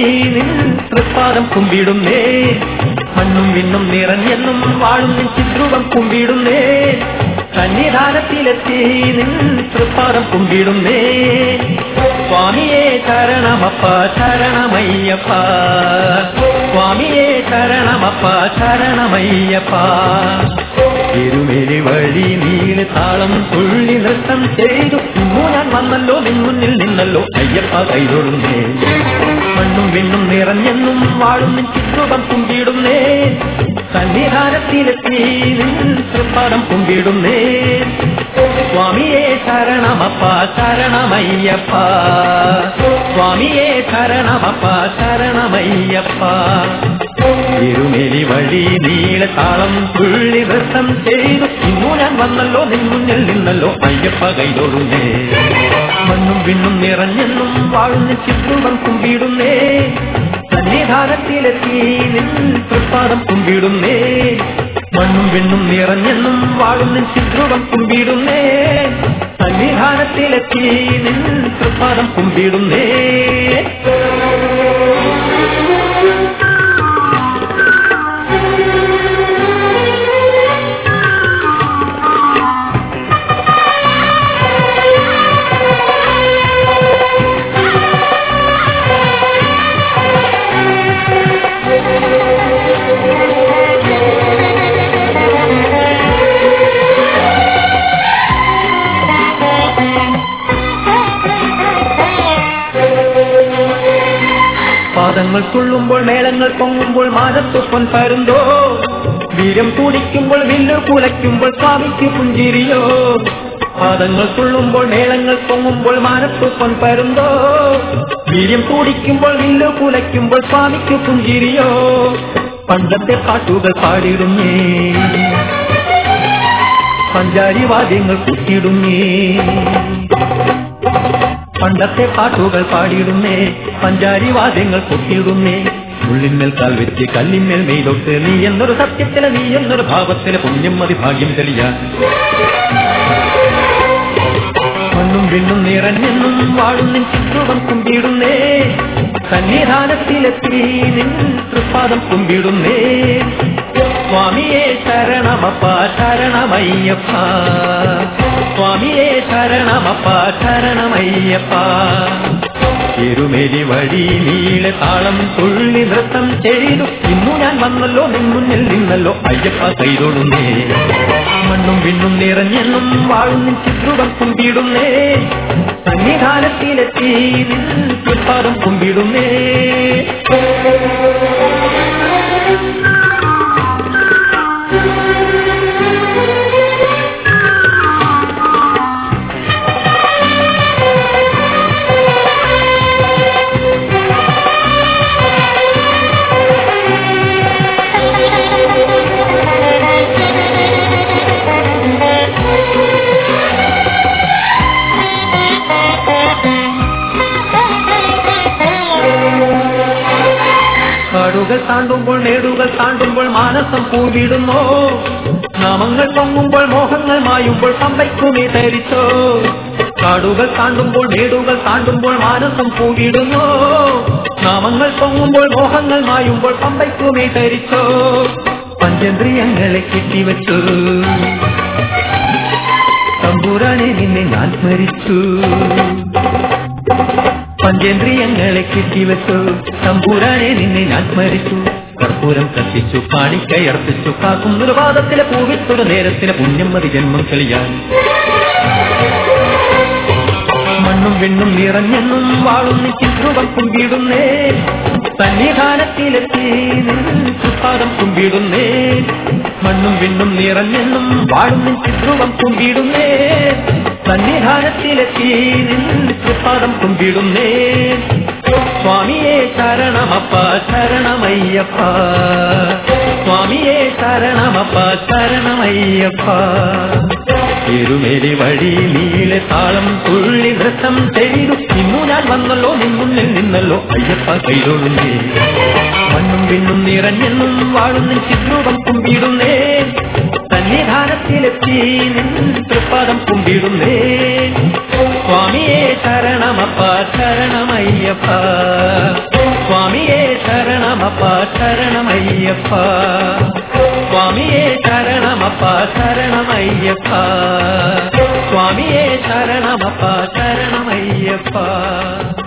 നിൻ തൃപ്പാദം കുമ്പിടുന്നേ മണ്ണും വിണ്ണും നിറഞ്ഞെന്നും വാഴും നിൻ ചിത്രൂപം കുമ്പിടുന്നേ സന്നിധാനത്തിലെത്തി നിൻ തൃപ്പാദം കുമ്പിടുന്നേ സ്വാമിയെ ശരണമപ്പ ശരണമയ്യപ്പ സ്വാമിയെ ശരണമപ്പ ശരണമയ്യപ്പ എരുമേലി വഴി നീള് താളം തുള്ളി നൃത്തം ചെയ്തു ഇന്നു ഞാൻ വന്നല്ലോ നിൻ മുന്നിൽ നിന്നല്ലോ അയ്യപ്പ കൈതൊടുന്നേ മണ്ണും വിണ്ണും നിറഞ്ഞെന്നും വാഴും നിൻ ചിത്രൂപം കുമ്പിടുന്നേ സന്നിധാനത്തിലെത്തി നിൻ തൃപ്പാദം കുമ്പിടുന്നേ സ്വാമിയെ ശരണമപ്പ ശരണമയ്യപ്പ സ്വാമിയെ ശരണമപ്പ ശരണമയ്യപ്പ ഇരുമേലി വഴി നീളത്താളം തുള്ളി നൃത്തം ചെയ്തു ഇന്നു ഞാൻ വന്നല്ലോ നിൻ മുന്നിൽ നിന്നല്ലോ അയ്യപ്പ കൈതൊടുന്നേ മണ്ണും വിണ്ണും നിറഞ്ഞെന്നും വാഴുന്ന ചിത്രൂപം കുമ്പിടുന്നേ സന്നിധാനത്തിലെത്തി നിൻ തൃപ്പാദം കുമ്പിടുന്നേ മണ്ണും വിണ്ണും നിറഞ്ഞെന്നും വാഴുന്ന ചിത്രൂപം കുമ്പിടുന്നേ സന്നിധാനത്തിലെത്തി നിൻ തൃപ്പാദം കുമ്പിടുന്നേ പാദങ്ങൾ തുള്ളുമ്പോൾ മേളങ്ങൾ പൊങ്ങുമ്പോൾ മാനത്തു പൊൻ പരുന്തോ വീരം കൂടിക്കുമ്പോൾ വില്ലു കുലയ്ക്കുമ്പോൾ സ്വാമിക്ക് പുഞ്ചിരിയോ പാദങ്ങൾ തുള്ളുമ്പോൾ മേളങ്ങൾ പൊങ്ങുമ്പോൾ മാനത്തു പൊൻ പരുന്തോ വീര്യം കൂടിക്കുമ്പോൾ വില്ലു കുലയ്ക്കുമ്പോൾ സ്വാമിക്ക് പുഞ്ചിരിയോ പണ്ടത്തെ പാട്ടുകൾ പാടിടുന്നേ പഞ്ചാരി വാദ്യങ്ങൾ കുത്തിയിടുന്നേ പണ്ടത്തെ പാട്ടുകൾ പാടിയിടുന്നേ പഞ്ചാരി വാദ്യങ്ങൾ കൊത്തിയിടുന്നേ ഉള്ളിന്മേൽ കാൽ വെച്ച് കല്ലിന്മേൽ മെയ്തൊട്ട് നീ എന്നൊരു സത്യത്തിലെ നീ എന്നൊരു ഭാവത്തിലെ പുണ്യം മതി ഭാഗ്യം തെളിയാൻ മണ്ണും വിണ്ണും നിറഞ്ഞെന്നും വാഴുന്ന ചിത്രൂപം കുമ്പിടുന്നേ സന്നിധാനത്തിലെത്തി നിൻ തൃപ്പാദം കുമ്പിടുന്നേ സ്വാമിയെ ശരണമപ്പ ശരണമയ്യപ്പ സ്വാമിയെ ശരണമപ്പ ശരണമയ്യപ്പ എരുമേലി വഴി നീളെ താളം തുള്ളി നൃത്തം ചെയ്തു ഇന്നു ഞാൻ വന്നല്ലോ നിൻ മുന്നിൽ നിന്നല്ലോ അയ്യപ്പ കൈതൊടുന്നേ മണ്ണും വിണ്ണും നിറഞ്ഞെന്നും വാഴുന്ന ചിത്രൂപം കുമ്പിടുന്നേ സന്നിധാനത്തിലെത്തി നിൻ തൃപ്പാദം കുമ്പിടുന്നേ കാടുകൾ താണ്ടുമ്പോൾ നേടുകൾ താണ്ടുമ്പോൾ മാനസം പൂവിടുന്നോ നാമങ്ങൾ പൊങ്ങുമ്പോൾ മോഹങ്ങൾ മായുമ്പോൾ പമ്പയ്ക്കുമേ ധരിച്ചോ കാടുകൾ താണ്ടുമ്പോൾ നേടുകൾ താണ്ടുമ്പോൾ മാനസം പൂവിടുന്നോ നാമങ്ങൾ പൊങ്ങുമ്പോൾ മോഹങ്ങൾ മായുമ്പോൾ പമ്പയ്ക്കുമേ ധരിച്ചോ പഞ്ചേന്ദ്രിയങ്ങളെ കെട്ടിവെച്ചു തമ്പുരാനെ നിന്നെ ഞാൻ സ്മരിച്ചു പഞ്ചേന്ദ്രിയങ്ങളെ കെട്ടിവെച്ചു തമ്പൂരാനെ നിന്നെ ഞാൻ സ്മരിച്ചു കർപ്പൂരം കത്തിച്ചു കാണിക്കയർപ്പിച്ചു കാക്കും നിർവാദത്തിലെ പൂവിത്തൊരു നേരത്തിലെ പുണ്യം മതി ജന്മം കളിയാൻ മണ്ണും വിണ്ണും നിറഞ്ഞെന്നും വാഴുന്ന ചിത്രൂപം കുമ്പിടുന്നേ സന്നിധാനത്തിലെത്തി പാദം കുമ്പിടുന്നേ മണ്ണും വിണ്ണും നിറഞ്ഞെന്നും വാഴുന്ന ചിത്രൂപം കുമ്പിടുന്നേ സന്നിധാനത്തിലെത്തി പാദം കുമ്പിടുന്നേ സ്വാമിയെ ശരണമപ്പ ശരണമയ്യപ്പ സ്വാമിയെ ശരണമപ്പ ശരണമയ്യപ്പ എരുമേലി വഴി നീളെ താളം തുള്ളി നൃത്തം ചെയ്തു ഇന്നു ഞാൻ വന്നല്ലോ നിന്നുള്ളിൽ നിന്നല്ലോ അയ്യപ്പ കൈതൊഴുന്നേ മണ്ണും പിന്നും നിറഞ്ഞെന്നും വാഴുന്ന ചിത്രൂപം കുമ്പിടുന്നേ സന്നിധാനത്തിലെത്തി നിൻ തൃപ്പാദം കുമ്പിടുന്നേ സ്വാമിയെ ശരണമപ്പ ശരണമയ്യപ്പ സ്വാമിയെ ശരണമപ്പ ശരണമയ്യപ്പ സ്വാമിയേ ശരണമപ്പ ശരണമയ്യപ്പ സ്വാമിയേ ശരണമപ്പ ശരണമയ്യപ്പ